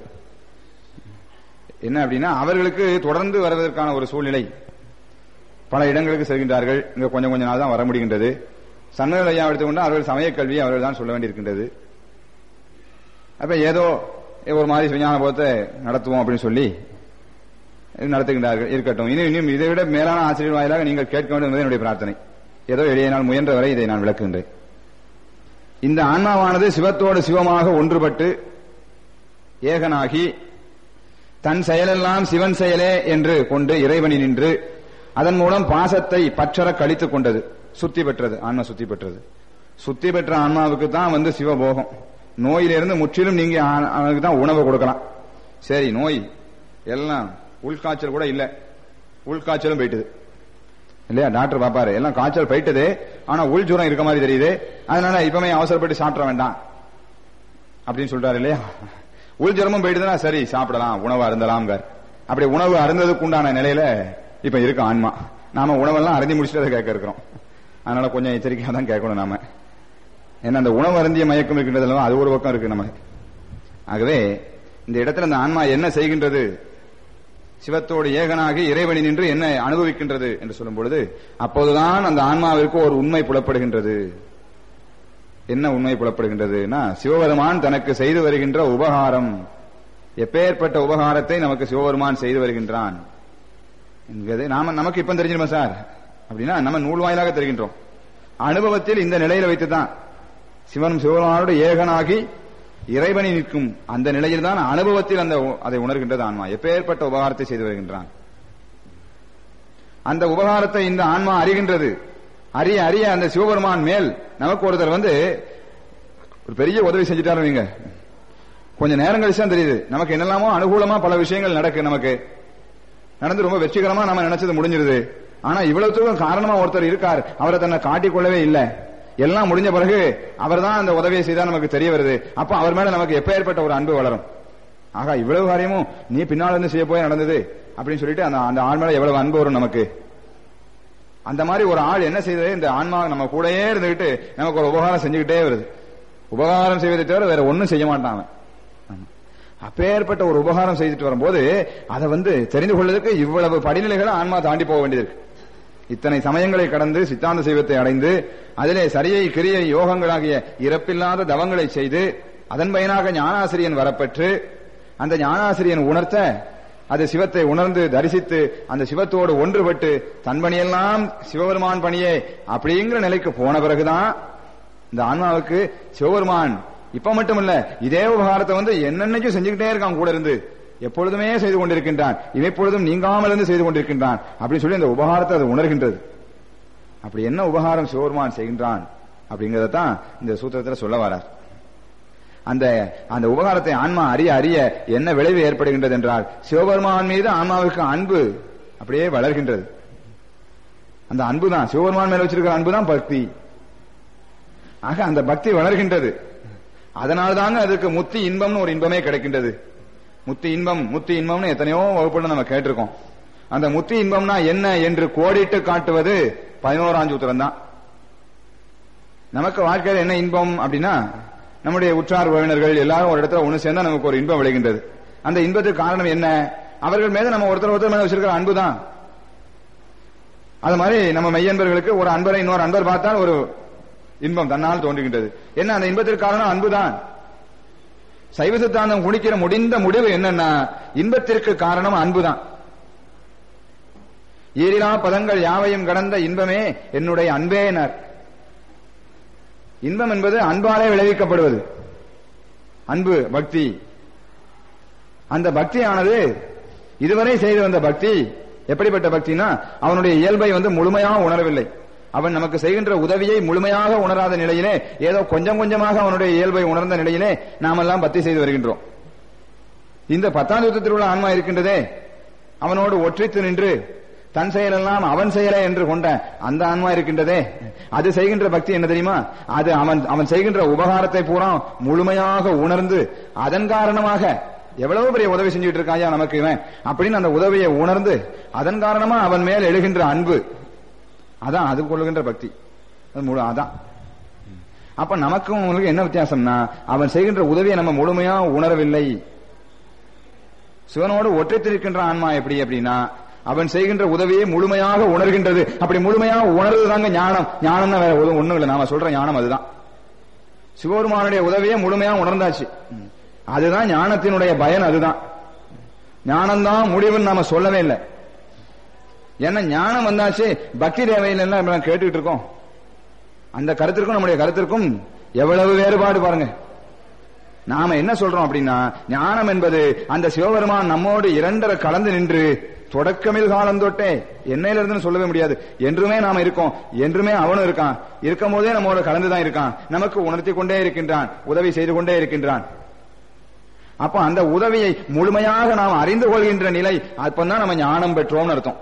Speaker 1: என்ன அப்படின்னா அவர்களுக்கு தொடர்ந்து வருவதற்கான ஒரு சூழ்நிலை பல இடங்களுக்கு செல்கின்றார்கள் இங்க கொஞ்சம் கொஞ்ச நாள் தான் வர முடிகின்றது சன்னல் ஐயா எடுத்துக்கொண்டு அவர்கள் சமய கல்வி அவர்கள் தான் சொல்ல வேண்டியிருக்கின்றது அப்ப ஏதோ ஒரு மாதிரி விஞ்ஞான போதத்தை நடத்துவோம் அப்படின்னு சொல்லி நடத்துகின்றார்கள் இருக்கட்டும் இனி இன்னும் இதை விட மேலான ஆசிரியர் வாயிலாக நீங்கள் கேட்க வேண்டும் என்பது என்னுடைய பிரார்த்தனை ஏதோ எளிய நாள் முயன்ற வரை இதை நான் விளக்குகின்றேன் இந்த ஆன்மாவானது சிவத்தோடு சிவமாக ஒன்றுபட்டு ஏகனாகி தன் செயலெல்லாம் சிவன் செயலே என்று கொண்டு இறைவனி நின்று அதன் மூலம் பாசத்தை பற்றற கழித்துக் கொண்டது சுத்தி பெற்றது ஆன்மா சுத்தி பெற்றது சுத்தி பெற்ற ஆன்மாவுக்கு தான் வந்து சிவபோகம் நோயிலிருந்து முற்றிலும் நீங்க அவனுக்கு தான் உணவு கொடுக்கலாம் சரி நோய் எல்லாம் உள்காய்ச்சல் கூட இல்ல உள்காய்ச்சலும் போயிட்டுது இல்லையா டாக்டர் பாப்பாரு எல்லாம் காய்ச்சல் போயிட்டது ஆனா உள் ஜுரம் இருக்க மாதிரி தெரியுது அதனால இப்பமே அவசரப்பட்டு சாப்பிட வேண்டாம் அப்படின்னு சொல்றாரு இல்லையா உள் ஜுரமும் போயிட்டுதுன்னா சரி சாப்பிடலாம் உணவு அருந்தலாம் அப்படி உணவு அருந்ததுக்கு உண்டான நிலையில இப்ப இருக்கு ஆன்மா நாம உணவெல்லாம் அருந்தி முடிச்சுட்டு அதை கேட்க இருக்கிறோம் அதனால கொஞ்சம் எச்சரிக்கையா தான் கேட்கணும் நாம ஏன்னா அந்த உணவு அருந்திய மயக்கம் இருக்கின்றதுல அது ஒரு பக்கம் இருக்கு நம்ம ஆகவே இந்த இடத்துல அந்த ஆன்மா என்ன செய்கின்றது சிவத்தோடு ஏகனாகி இறைவனி நின்று என்ன அனுபவிக்கின்றது என்று சொல்லும் பொழுது அப்போதுதான் அந்த ஆன்மாவிற்கு ஒரு உண்மை புலப்படுகின்றது என்ன உண்மை புலப்படுகின்றதுன்னா சிவபெருமான் தனக்கு செய்து வருகின்ற உபகாரம் எப்பேற்பட்ட உபகாரத்தை நமக்கு சிவபெருமான் செய்து வருகின்றான் என்கிறது நாம நமக்கு இப்ப தெரிஞ்சிருமா சார் அப்படின்னா நம்ம நூல் வாயிலாக தெரிகின்றோம் அனுபவத்தில் இந்த நிலையில வைத்துதான் சிவனும் சிவபெருமானோடு ஏகனாகி இறைவனி நிற்கும் அந்த நிலையில் தான் அனுபவத்தில் அந்த அதை உணர்கின்றது ஆன்மா எப்பேற்பட்ட உபகாரத்தை செய்து வருகின்றான் அந்த உபகாரத்தை இந்த ஆன்மா அறிகின்றது அறிய அறிய அந்த சிவபெருமான் மேல் நமக்கு ஒருத்தர் வந்து ஒரு பெரிய உதவி செஞ்சுட்டாரு நீங்க கொஞ்ச நேரம் கழிச்சு தான் தெரியுது நமக்கு என்னெல்லாமோ அனுகூலமா பல விஷயங்கள் நடக்கு நமக்கு நடந்து ரொம்ப வெற்றிகரமா நம்ம நினைச்சது முடிஞ்சிருது ஆனா இவ்வளவுக்கும் காரணமா ஒருத்தர் இருக்கார் அவரை தன்னை காட்டிக்கொள்ளவே இல்லை எல்லாம் முடிஞ்ச பிறகு அவர் தான் அந்த உதவியை செய்தா நமக்கு தெரிய வருது அப்ப அவர் மேல நமக்கு எப்ப ஏற்பட்ட ஒரு அன்பு வளரும் ஆகா இவ்வளவு காரியமும் நீ பின்னால் இருந்து செய்ய போய் நடந்தது அப்படின்னு சொல்லிட்டு அந்த அந்த ஆள் மேல எவ்வளவு அன்பு வரும் நமக்கு அந்த மாதிரி ஒரு ஆள் என்ன செய்தது இந்த ஆன்மா நம்ம கூடயே இருந்துகிட்டு நமக்கு ஒரு உபகாரம் செஞ்சுக்கிட்டே வருது உபகாரம் செய்வதை தவிர வேற ஒன்னும் செய்ய மாட்டான் அவன் அப்பேற்பட்ட ஒரு உபகாரம் செய்துட்டு வரும்போது அதை வந்து தெரிந்து கொள்வதற்கு இவ்வளவு படிநிலைகளை ஆன்மா தாண்டி போக வேண்டியது இத்தனை சமயங்களை கடந்து சித்தாந்த சைவத்தை அடைந்து அதிலே சரியை கிரியை யோகங்களாகிய இறப்பில்லாத தவங்களை செய்து அதன் பயனாக ஞானாசிரியன் வரப்பெற்று அந்த ஞானாசிரியன் உணர்த்த அது சிவத்தை உணர்ந்து தரிசித்து அந்த சிவத்தோடு ஒன்றுபட்டு தன் பணியெல்லாம் சிவபெருமான் பணியே அப்படிங்கிற நிலைக்கு போன பிறகுதான் இந்த ஆன்மாவுக்கு சிவபெருமான் இப்ப மட்டும் இல்ல இதே உபகாரத்தை வந்து என்னென்னைக்கும் செஞ்சுக்கிட்டே இருக்கான் கூட இருந்து எப்பொழுதுமே செய்து கொண்டிருக்கின்றான் இவைப்பொழுதும் நீங்காமல் இருந்து செய்து கொண்டிருக்கின்றான் அப்படின்னு சொல்லி அந்த உபகாரத்தை அது உணர்கின்றது அப்படி என்ன உபகாரம் சிவபெருமான் செய்கின்றான் அப்படிங்கறத தான் இந்த சூத்திரத்தில் சொல்ல வரார் அந்த அந்த உபகாரத்தை ஆன்மா அறிய அறிய என்ன விளைவு ஏற்படுகின்றது என்றால் சிவபெருமான் மீது ஆன்மாவுக்கு அன்பு அப்படியே வளர்கின்றது அந்த அன்பு தான் சிவபெருமான் மேல வச்சிருக்கிற அன்பு தான் பக்தி ஆக அந்த பக்தி வளர்கின்றது அதனால்தாங்க அதுக்கு முத்தி இன்பம்னு ஒரு இன்பமே கிடைக்கின்றது முத்தி இன்பம் முத்தி இன்பம்னு எத்தனையோ வகுப்புல நம்ம கேட்டிருக்கோம் அந்த முத்தி இன்பம்னா என்ன என்று கோடிட்டு காட்டுவது பதினோராம் சூத்திரம் தான் நமக்கு வாழ்க்கையில் என்ன இன்பம் அப்படின்னா நம்முடைய உற்றார் உறவினர்கள் எல்லாரும் ஒரு இடத்துல ஒண்ணு சேர்ந்தா நமக்கு ஒரு இன்பம் விளைகின்றது அந்த இன்பத்துக்கு காரணம் என்ன அவர்கள் மீது நம்ம ஒருத்தர் ஒருத்தர் மேல வச்சிருக்கிற அன்பு தான் அது மாதிரி நம்ம மெய்யன்பர்களுக்கு ஒரு அன்பரை இன்னொரு அன்பர் பார்த்தால் ஒரு இன்பம் தன்னால் தோன்றுகின்றது என்ன அந்த இன்பத்திற்கு காரணம் அன்புதான் சைவ சித்தாந்தம் குடிக்கிற முடிந்த முடிவு என்னன்னா இன்பத்திற்கு காரணம் அன்புதான் ஈரிலா பதங்கள் யாவையும் கடந்த இன்பமே என்னுடைய அன்பேனர் இன்பம் என்பது அன்பாலே விளைவிக்கப்படுவது அன்பு பக்தி அந்த பக்தியானது இதுவரை செய்து வந்த பக்தி எப்படிப்பட்ட பக்தினா அவனுடைய இயல்பை வந்து முழுமையாக உணரவில்லை அவன் நமக்கு செய்கின்ற உதவியை முழுமையாக உணராத நிலையிலே ஏதோ கொஞ்சம் கொஞ்சமாக அவனுடைய இயல்பை உணர்ந்த நிலையிலே நாமெல்லாம் பக்தி செய்து வருகின்றோம் இந்த பத்தாம் யுத்தத்தில் உள்ள ஆன்மா இருக்கின்றதே அவனோடு ஒற்றித்து நின்று தன் செயலெல்லாம் அவன் செயலே என்று கொண்ட அந்த ஆன்மா இருக்கின்றதே அது செய்கின்ற பக்தி என்ன தெரியுமா அது அவன் அவன் செய்கின்ற உபகாரத்தை பூரா முழுமையாக உணர்ந்து அதன் காரணமாக எவ்வளவு பெரிய உதவி செஞ்சுட்டு இருக்காயா நமக்கு இவன் அப்படின்னு அந்த உதவியை உணர்ந்து அதன் காரணமா அவன் மேல் எழுகின்ற அன்பு அதான் அது கொள்ளுகின்ற பக்தி அது முழு அதான் அப்ப நமக்கும் உங்களுக்கு என்ன வித்தியாசம்னா அவன் செய்கின்ற உதவியை நம்ம முழுமையா உணரவில்லை சிவனோடு ஒற்றைத்திருக்கின்ற ஆன்மா எப்படி அப்படின்னா அவன் செய்கின்ற உதவியை முழுமையாக உணர்கின்றது அப்படி முழுமையாக உணர்றதுதாங்க ஞானம் ஞானம்னா வேற ஒண்ணும் ஒண்ணும் இல்லை நாம சொல்ற ஞானம் அதுதான் சிவபெருமானுடைய உதவியை முழுமையா உணர்ந்தாச்சு அதுதான் ஞானத்தினுடைய பயன் அதுதான் ஞானம்தான் முடிவுன்னு நாம சொல்லவே இல்லை ஏன்னா ஞானம் வந்தாச்சு பக்தி தேவையில் எல்லாம் நம்ம கேட்டுக்கிட்டு இருக்கோம் அந்த கருத்திற்கும் நம்முடைய கருத்திற்கும் எவ்வளவு வேறுபாடு பாருங்க நாம என்ன சொல்றோம் அப்படின்னா ஞானம் என்பது அந்த சிவபெருமான் நம்மோடு இரண்டரை கலந்து நின்று தொடக்கமில் காலம் தொட்டே என்னையில இருந்து சொல்லவே முடியாது என்றுமே நாம இருக்கோம் என்றுமே அவனும் இருக்கான் இருக்கும் போதே நம்மோட கலந்துதான் இருக்கான் நமக்கு உணர்த்தி கொண்டே இருக்கின்றான் உதவி செய்து கொண்டே இருக்கின்றான் அப்ப அந்த உதவியை முழுமையாக நாம் அறிந்து கொள்கின்ற நிலை அப்பதான் நம்ம ஞானம் பெற்றோம்னு அர்த்தம்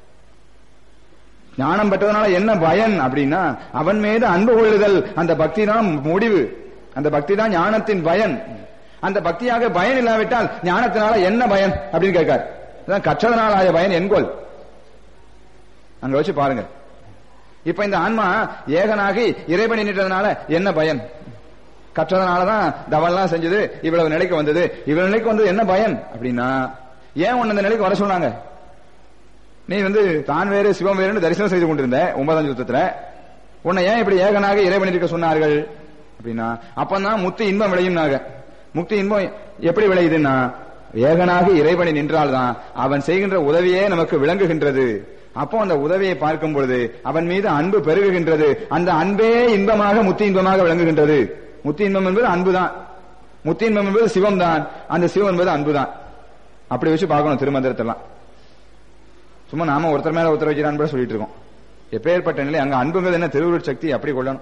Speaker 1: ஞானம் பெற்றதுனால என்ன பயன் அப்படின்னா அவன் மீது அன்பு கொள்ளுதல் அந்த பக்தி தான் முடிவு அந்த பக்தி தான் ஞானத்தின் பயன் அந்த பக்தியாக பயன் இல்லாவிட்டால் ஞானத்தினால என்ன பயன் அப்படின்னு கேட்கார் இதான் கற்றதனால் ஆய பயன் என்கொள் அங்க வச்சு பாருங்க இப்ப இந்த ஆன்மா ஏகனாகி இறைவன் நின்றதுனால என்ன பயன் கற்றதனாலதான் தவெல்லாம் செஞ்சது இவ்வளவு நிலைக்கு வந்தது இவ்வளவு நிலைக்கு வந்தது என்ன பயன் அப்படின்னா ஏன் உன்னை இந்த நிலைக்கு வர சொன்னாங்க நீ வந்து தான் வேறு சிவம் வேறுன்னு தரிசனம் செய்து கொண்டிருந்த ஒன்பதாம் சுத்தத்துல உன்னை ஏன் இப்படி ஏகனாக இறைவன் இருக்க சொன்னார்கள் அப்படின்னா அப்பதான் முத்து இன்பம் விளையும்னாக முக்தி இன்பம் எப்படி விளையுதுன்னா ஏகனாக இறைவனை நின்றால்தான் அவன் செய்கின்ற உதவியே நமக்கு விளங்குகின்றது அப்போ அந்த உதவியை பார்க்கும் பொழுது அவன் மீது அன்பு பெருகுகின்றது அந்த அன்பே இன்பமாக முத்தி இன்பமாக விளங்குகின்றது முத்தி இன்பம் என்பது அன்புதான் முத்தி இன்பம் என்பது சிவம் தான் அந்த சிவம் என்பது அன்புதான் அப்படி வச்சு பார்க்கணும் திருமந்திரத்தெல்லாம் சும்மா நாம ஒருத்தர் மேல ஒருத்தர் வைக்கிறான்னு கூட சொல்லிட்டு இருக்கோம் எப்பேற்பட்ட நிலை அங்க அன்புங்கிறது என்ன திருவுருட் சக்தி அப்படி கொள்ளணும்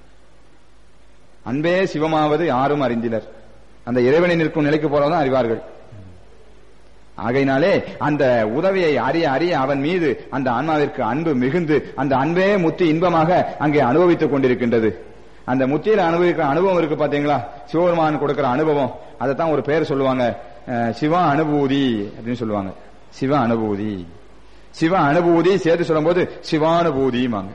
Speaker 1: அன்பே சிவமாவது யாரும் அறிந்தினர் அந்த இறைவனை நிற்கும் நிலைக்கு போறதான் அறிவார்கள் ஆகையினாலே அந்த உதவியை அறிய அறிய அவன் மீது அந்த ஆன்மாவிற்கு அன்பு மிகுந்து அந்த அன்பே முத்தி இன்பமாக அங்கே அனுபவித்துக் கொண்டிருக்கின்றது அந்த முத்தியில அனுபவிக்கிற அனுபவம் இருக்கு பாத்தீங்களா சிவபெருமான் கொடுக்கிற அனுபவம் அதைத்தான் ஒரு பேர் சொல்லுவாங்க அஹ், சிவ அனுபூதி அப்படின்னு சொல்லுவாங்க சிவ அனுபூதி சிவ அனுபூதி சேர்த்து சொல்லும்போது சிவானுபூதிமாங்க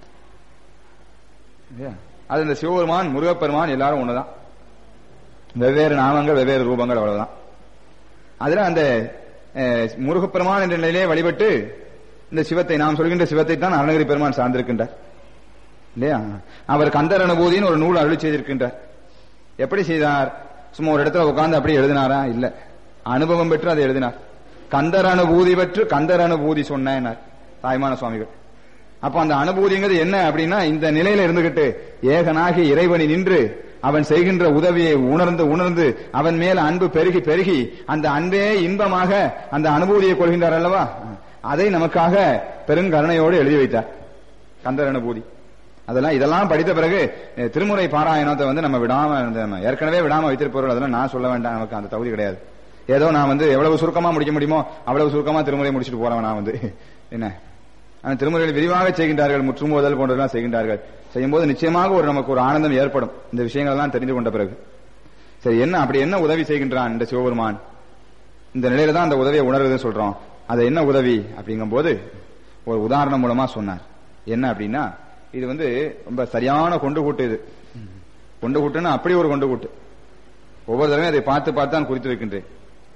Speaker 1: இல்லையா? அது இந்த சிவபெருமான் முருகப்பெருமான் எல்லாரும் ஒண்ணுதான் வெவ்வேறு நாமங்கள் வெவ்வேறு ரூபங்கள் அவ்வளவுதான் அதுல அந்த அஹ், முருகப்பெருமான் என்ற நிலையிலே வழிபட்டு இந்த சிவத்தை நாம் சொல்கின்ற சிவத்தை தான் அருணகிரி பெருமான் சார்ந்திருக்கின்றார் இல்லையா அவர் கந்தர் அனுபூதின்னு ஒரு நூல் அருளி செய்திருக்கின்றார் எப்படி செய்தார் சும்மா ஒரு இடத்துல உட்கார்ந்து அப்படியே எழுதினாரா இல்ல அனுபவம் பெற்று அதை எழுதினார் கந்தர் அனுபூதி பெற்று கந்தர் அனுபூதி சொன்னார் தாய்மான சுவாமிகள் அப்ப அந்த அனுபூதிங்கிறது என்ன அப்படின்னா இந்த நிலையில இருந்துகிட்டு ஏகனாகி இறைவனை நின்று அவன் செய்கின்ற உதவியை உணர்ந்து உணர்ந்து அவன் மேல அன்பு பெருகி பெருகி அந்த அன்பே இன்பமாக அந்த அனுபூதியை கொள்கின்றார் அல்லவா அதை நமக்காக பெருங்கருணையோடு எழுதி வைத்தார் கந்தர் அனுபூதி அதெல்லாம் இதெல்லாம் படித்த பிறகு அஹ், திருமுறை பாராயணத்தை வந்து நம்ம விடாம இந்த நம்ம ஏற்கனவே விடாம வைத்திருப்பவர்கள் அதெல்லாம் நான் சொல்ல வேண்டாம் நமக்கு அந்த தகுதி கிடையாது ஏதோ நான் வந்து எவ்வளவு சுருக்கமா முடிக்க முடியுமோ அவ்வளவு சுருக்கமா திருமுறை முடிச்சுட்டு போறவன் நான் வந்து என்ன ஆனால் திருமுறைகள் விரிவாக செய்கின்றார்கள் முற்றுமுதல் போன்றதெல்லாம் செய்கின்றார்கள் செய்யும்போது நிச்சயமாக ஒரு நமக்கு ஒரு ஆனந்தம் ஏற்படும் இந்த விஷயங்கள் எல்லாம் தெரிந்து கொண்ட பிறகு சரி என்ன அப்படி என்ன உதவி செய்கின்றான் இந்த சிவபெருமான் இந்த நிலையில தான் அந்த உதவியை உணர்றதுன்னு சொல்றோம் அது என்ன உதவி அப்படிங்கும்போது ஒரு உதாரணம் மூலமா சொன்னார் என்ன அப்படின்னா இது வந்து ரொம்ப சரியான கொண்டு கூட்டு இது கொண்டு கூட்டுன்னா அப்படி ஒரு கொண்டு கூட்டு ஒவ்வொரு தடவையும் அதை பார்த்து பார்த்து தான் குறித்து வைக்கின்றேன்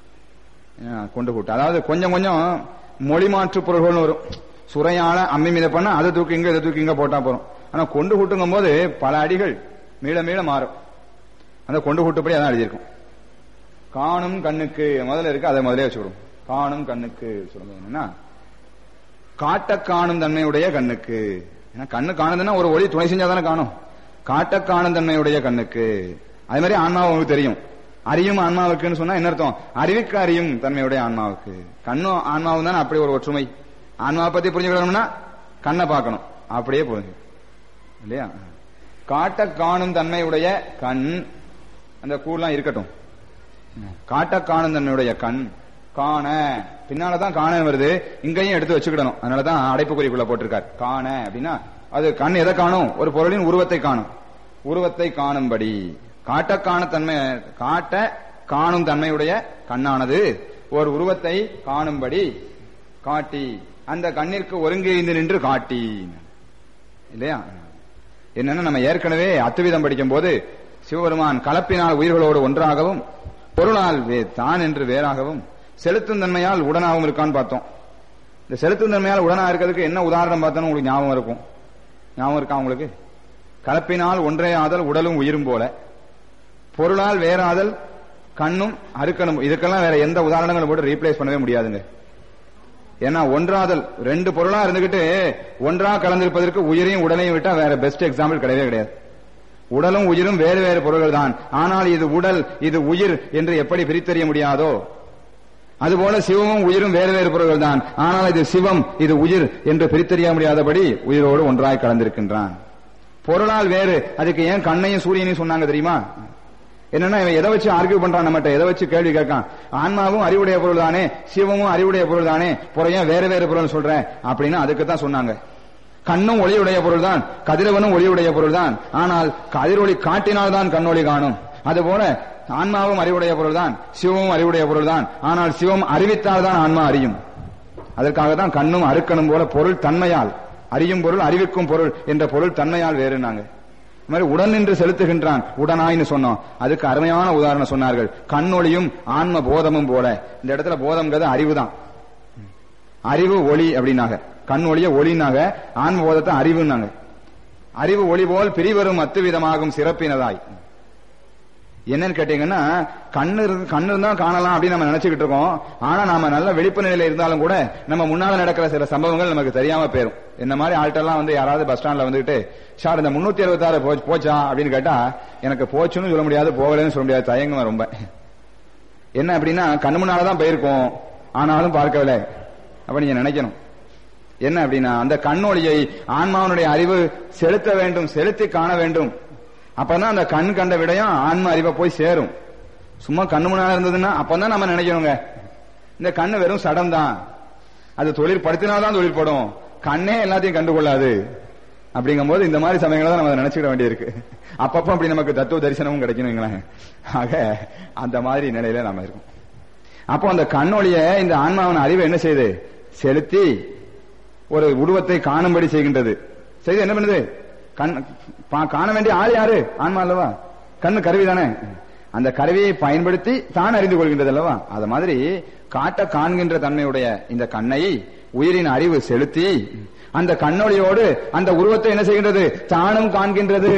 Speaker 1: ஆ, கொண்டு கூட்டு அதாவது கொஞ்சம் கொஞ்சம் மொழி மாற்று பொருள்கள்னு வரும் சுரையால அம்மி மீத பண்ணா அதை தூக்கி இங்க இதை தூக்கி இங்க போட்டா போறோம் ஆனா கொண்டு கூட்டுங்கும் போது பல அடிகள் மீள மீள மாறும் அந்த கொண்டு கூட்டுப்படி அதான் எழுதியிருக்கும் காணும் கண்ணுக்கு முதல்ல இருக்கு அதை முதலே வச்சுவிடும் காணும் கண்ணுக்கு சொல்லுங்க என்னன்னா காட்ட காணும் தன்மையுடைய கண்ணுக்கு ஏன்னா கண்ணு காணுதுன்னா ஒரு ஒளி துணை செஞ்சாதானே காணும் காட்ட காணும் தன்மையுடைய கண்ணுக்கு அதே மாதிரி ஆன்மாவும் உங்களுக்கு தெரியும் அறியும் ஆன்மாவுக்குன்னு சொன்னா என்ன அர்த்தம் அறிவுக்கு அறியும் தன்மையுடைய ஆன்மாவுக்கு கண்ணும் ஆன்மாவும் தானே அப்படி ஒரு ஒற்றுமை ஆன்மாவை பத்தி புரிஞ்சுக்கணும்னா கண்ணை பார்க்கணும் அப்படியே புரிஞ்சு இல்லையா காட்ட காணும் தன்மையுடைய கண் அந்த கூர்லாம் இருக்கட்டும் காட்ட காணும் தன்மையுடைய கண் காண பின்னாலதான் காண வருது இங்கேயும் எடுத்து வச்சுக்கிடணும் அதனாலதான் அடைப்புக்குறிக்குள்ள போட்டிருக்கார் காண அப்படின்னா அது கண் எதை காணும் ஒரு பொருளின் உருவத்தை காணும் உருவத்தை காணும்படி காட்ட காண தன்மை காட்ட காணும் தன்மையுடைய கண்ணானது ஒரு உருவத்தை காணும்படி காட்டி அந்த கண்ணிற்கு ஒருங்கிணைந்து நின்று காட்டி இல்லையா என்னன்னா நம்ம ஏற்கனவே அத்துவிதம் படிக்கும் போது சிவபெருமான் கலப்பினால் உயிர்களோடு ஒன்றாகவும் பொருளால் வே- தான் என்று வேறாகவும் செலுத்தும் தன்மையால் உடனாகவும் இருக்கான்னு பார்த்தோம் இந்த செலுத்தும் தன்மையால் உடனா இருக்கிறதுக்கு என்ன உதாரணம் பார்த்தோன்னு உங்களுக்கு ஞாபகம் இருக்கும் ஞாபகம் இருக்கா உங்களுக்கு கலப்பினால் ஒன்றே ஆதல் உடலும் உயிரும் போல பொருளால் வேறாதல் கண்ணும் அறுக்கணும் இதுக்கெல்லாம் வேற எந்த உதாரணங்களும் போட்டு ரீப்ளேஸ் பண்ணவே முடியாதுங்க ஏன்னா ஒன்றாதல் ரெண்டு பொருளா இருந்துகிட்டு ஒன்றா கலந்திருப்பதற்கு உயிரையும் உடலையும் விட்டா வேற பெஸ்ட் எக்ஸாம்பிள் கிடையவே கிடையாது உடலும் உயிரும் வேறு வேறு பொருள்கள் தான் ஆனால் இது உடல் இது உயிர் என்று எப்படி பிரித்தறிய முடியாதோ அதுபோல சிவமும் உயிரும் வேறு வேறு பொருள்கள் தான் ஆனால் இது சிவம் இது உயிர் என்று பிரித்தறிய முடியாதபடி உயிரோடு ஒன்றாய் கலந்திருக்கின்றான் பொருளால் வேறு அதுக்கு ஏன் கண்ணையும் சூரியனையும் சொன்னாங்க தெரியுமா என்னன்னா இவன் எதை வச்சு ஆர்கியூ பண்றான் நம்மகிட்ட எதை வச்சு கேள்வி கேட்கான் ஆன்மாவும் அறிவுடைய பொருள் தானே சிவமும் அறிவுடைய பொருள் தானே புறைய வேறு வேறு பொருள் சொல்றேன் அப்படின்னு அதுக்கு தான் சொன்னாங்க கண்ணும் ஒளியுடைய பொருள் தான் கதிரவனும் ஒளியுடைய பொருள் தான் ஆனால் கதிரொளி காட்டினால்தான் கண்ணொளி காணும் அதுபோல ஆன்மாவும் அறிவுடைய பொருள் தான் சிவமும் அறிவுடைய பொருள் தான் ஆனால் சிவம் அறிவித்தால் தான் ஆன்மா அறியும் அதற்காக தான் கண்ணும் அறுக்கணும் போல பொருள் தன்மையால் அறியும் பொருள் அறிவிக்கும் பொருள் என்ற பொருள் தன்மையால் வேறுனாங்க இந்த மாதிரி உடன் நின்று செலுத்துகின்றான் உடனாய்னு சொன்னோம் அதுக்கு அருமையான உதாரணம் சொன்னார்கள் கண்ணொளியும் ஆன்ம போதமும் போல இந்த இடத்துல போதம்ங்கிறது அறிவு தான் அறிவு ஒளி அப்படின்னாங்க கண் ஒளிய ஒளினாங்க ஆன்ம போதத்தை அறிவுன்னாங்க அறிவு ஒளி போல் பிரிவரும் அத்துவிதமாகும் சிறப்பினதாய் என்னன்னு கேட்டீங்கன்னா கண்ணு இருந்து- கண்ணு இருந்தா காணலாம் அப்படின்னு நம்ம நினைச்சுக்கிட்டு இருக்கோம் ஆனா நாம நல்ல விழிப்பு நிலையில இருந்தாலும் கூட நம்ம முன்னால நடக்கிற சில சம்பவங்கள் நமக்கு தெரியாம போயிரும் என்ன மாதிரி ஆள்கிட்டலாம் வந்து யாராவது பஸ் ஸ்டாண்ட்ல வந்துகிட்டு சார் இந்த முன்னூத்தி அறுபத்தாறு போச்சா அப்படின்னு கேட்டா எனக்கு போச்சுன்னு சொல்ல முடியாது போகலன்னு சொல்ல முடியாது தயங்குவேன் ரொம்ப என்ன அப்படின்னா கண்ணு முன்னாலதான் போயிருக்கோம் ஆனாலும் பார்க்கவில்லை அப்ப நீங்க நினைக்கணும் என்ன அப்படின்னா அந்த கண்ணொளியை ஆன்மாவனுடைய அறிவு செலுத்த வேண்டும் செலுத்தி காண வேண்டும் அப்பதான் அந்த கண் கண்ட விடயம் ஆன்ம அறிவை போய் சேரும் சும்மா கண்ணு முன்னால இருந்ததுன்னா அப்பதான் நம்ம நினைக்கணுங்க இந்த கண்ணு வெறும் சடம் தான் அது தொழில் படுத்தினால்தான் தொழில் படும் கண்ணே எல்லாத்தையும் கண்டுகொள்ளாது அப்படிங்கும்போது இந்த மாதிரி சமயங்களை தான் நம்ம அதை நினைச்சுக்கிட வேண்டியிருக்கு அப்பப்போ அப்படி நமக்கு தத்துவ தரிசனமும் கிடைக்கணும் வைங்களேன். ஆக அந்த மாதிரி நிலையில நாம இருக்கோம் அப்போ அந்த கண்ணொளிய இந்த ஆன்மாவின் அறிவை என்ன செய்யுது செலுத்தி ஒரு உருவத்தை காணும்படி செய்கின்றது செய்து என்ன பண்ணுது கண் பா- காண வேண்டிய ஆள் யாரு ஆன்மா அல்லவா கண்ணு கருவி தானே அந்த கருவியை பயன்படுத்தி தான் அறிந்து கொள்கின்றது அல்லவா அது மாதிரி காட்ட காண்கின்ற தன்மையுடைய இந்த கண்ணை உயிரின் அறிவு செலுத்தி அந்த கண்ணொளியோடு அந்த உருவத்தை என்ன செய்கின்றது தானும் காண்கின்றது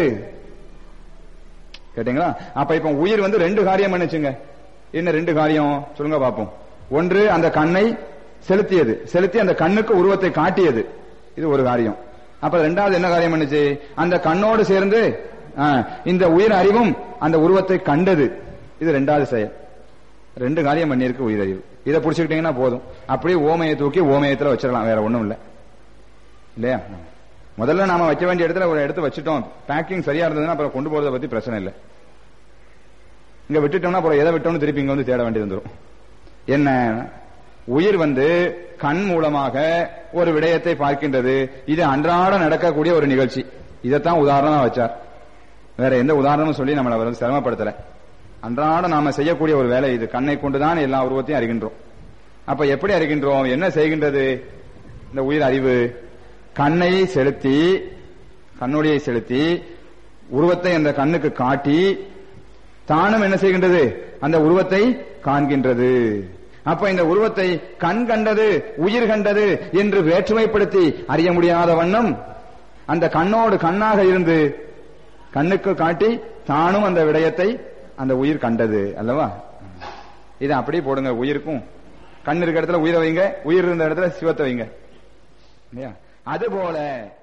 Speaker 1: கேட்டீங்களா அப்ப இப்ப உயிர் வந்து ரெண்டு காரியம் பண்ணுச்சுங்க என்ன ரெண்டு காரியம் சொல்லுங்க பாப்போம் ஒன்று அந்த கண்ணை செலுத்தியது செலுத்தி அந்த கண்ணுக்கு உருவத்தை காட்டியது இது ஒரு காரியம் அப்ப ரெண்டாவது என்ன காரியம் பண்ணுச்சு அந்த கண்ணோடு சேர்ந்து ஆ, இந்த உயிர் அறிவும் அந்த உருவத்தை கண்டது இது ரெண்டாவது செயல் ரெண்டு காரியம் பண்ணியிருக்கு உயிர் அறிவு இதை புடிச்சுக்கிட்டீங்கன்னா போதும் அப்படியே ஓமையை தூக்கி ஓமயத்துல வச்சிடலாம் வேற ஒண்ணும் இல்ல இல்லையா முதல்ல நாம வைக்க வேண்டிய இடத்துல ஒரு இடத்த வச்சுட்டோம் பேக்கிங் சரியா இருந்ததுன்னா அப்புறம் கொண்டு போறதை பத்தி பிரச்சனை இல்லை இங்க விட்டுட்டோம்னா அப்புறம் எதை விட்டோம்னு திருப்பி இங்க வந்து தேட வேண்டியது வந்துடும் என்ன உயிர் வந்து கண் மூலமாக ஒரு விடயத்தை பார்க்கின்றது இது அன்றாட நடக்கக்கூடிய ஒரு நிகழ்ச்சி இதைத்தான் உதாரணமா வச்சார் வேற எந்த உதாரணமும் சொல்லி நம்மளை வந்து சிரமப்படுத்தல அன்றாட நாம செய்யக்கூடிய ஒரு வேலை இது கண்ணை கொண்டுதான் எல்லா உருவத்தையும் அறிகின்றோம் அப்ப எப்படி அறிகின்றோம் என்ன செய்கின்றது இந்த உயிர் அறிவு கண்ணை செலுத்தி கண்ணுடையை செலுத்தி உருவத்தை அந்த கண்ணுக்கு காட்டி தானும் என்ன செய்கின்றது அந்த உருவத்தை காண்கின்றது அப்ப இந்த உருவத்தை கண் கண்டது உயிர் கண்டது என்று வேற்றுமைப்படுத்தி அறிய முடியாத வண்ணம் அந்த கண்ணோடு கண்ணாக இருந்து கண்ணுக்கு காட்டி தானும் அந்த விடயத்தை அந்த உயிர் கண்டது அல்லவா இதை அப்படியே போடுங்க உயிருக்கும் கண் இருக்க இடத்துல உயிரை வைங்க உயிர் இருந்த இடத்துல சிவத்தை வைங்க இல்லையா அதுபோல